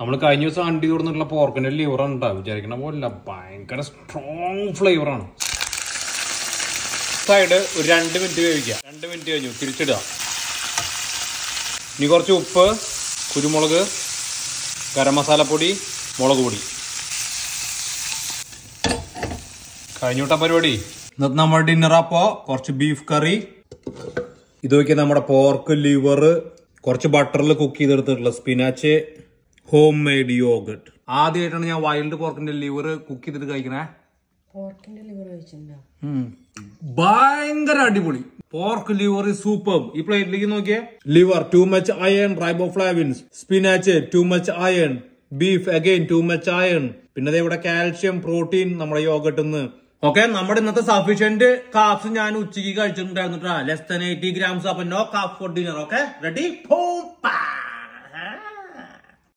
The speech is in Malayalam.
നമ്മൾ കഴിഞ്ഞ ദിവസം അണ്ടി തുറന്നിട്ടുള്ള പോർക്കിന്റെ ലിവർ ഉണ്ടാവും വിചാരിക്കണ പോലെ ഭയങ്കര സ്ട്രോങ് ഫ്ലേവറാണ് സൈഡ് ഒരു രണ്ട് മിനിറ്റ് വേവിക്കുക രണ്ട് മിനിറ്റ് കഴിഞ്ഞു തിരിച്ചിടുക ഇനി കുറച്ച് ഉപ്പ് കുരുമുളക് ഗരം മസാലപ്പൊടി മുളക് പൊടി കഴിഞ്ഞുവിട്ട പരിപാടി ഇന്നത്തെ നമ്മുടെ ഡിന്നർ അപ്പോ കുറച്ച് ബീഫ് കറി ഇത് നോക്കിയാൽ നമ്മുടെ പോർക്ക് ലിവർ കുറച്ച് ബട്ടറിൽ കുക്ക് ചെയ്തെടുത്തിട്ടുള്ള സ്പിനാച്ച് ഹോം മെയ്ഡ് യോഗട്ട് ആദ്യമായിട്ടാണ് ഞാൻ വൈൽഡ് പോർക്കിന്റെ ലിവർ കുക്ക് ചെയ്തിട്ട് കഴിക്കണേ പോർക്കിന്റെ ലിവർ കഴിച്ചിട്ടുണ്ടോ ഭയങ്കര അടിപൊളി പോർക്ക് ലിവർ സൂപ്പർ ഈ പ്ലേറ്റിലേക്ക് നോക്കിയേ liver too much iron riboflavins spinach too much iron beef again too much iron പിന്നെ ദേ ഇവിടെ കാൽഷ്യം പ്രോട്ടീൻ നമ്മുടെ യോഗട്ടിന്ന് ഓക്കെ നമ്മുടെ ഇന്നത്തെ സഫീഷ്യന്റ് കാപ്സ് ഞാൻ ഉച്ചയ്ക്ക് കഴിച്ചിട്ടുണ്ടായിരുന്നു ലെസ് ദൻ എയ്റ്റി ഗ്രാംസ് അപ്പൊ no carb for dinner okay ready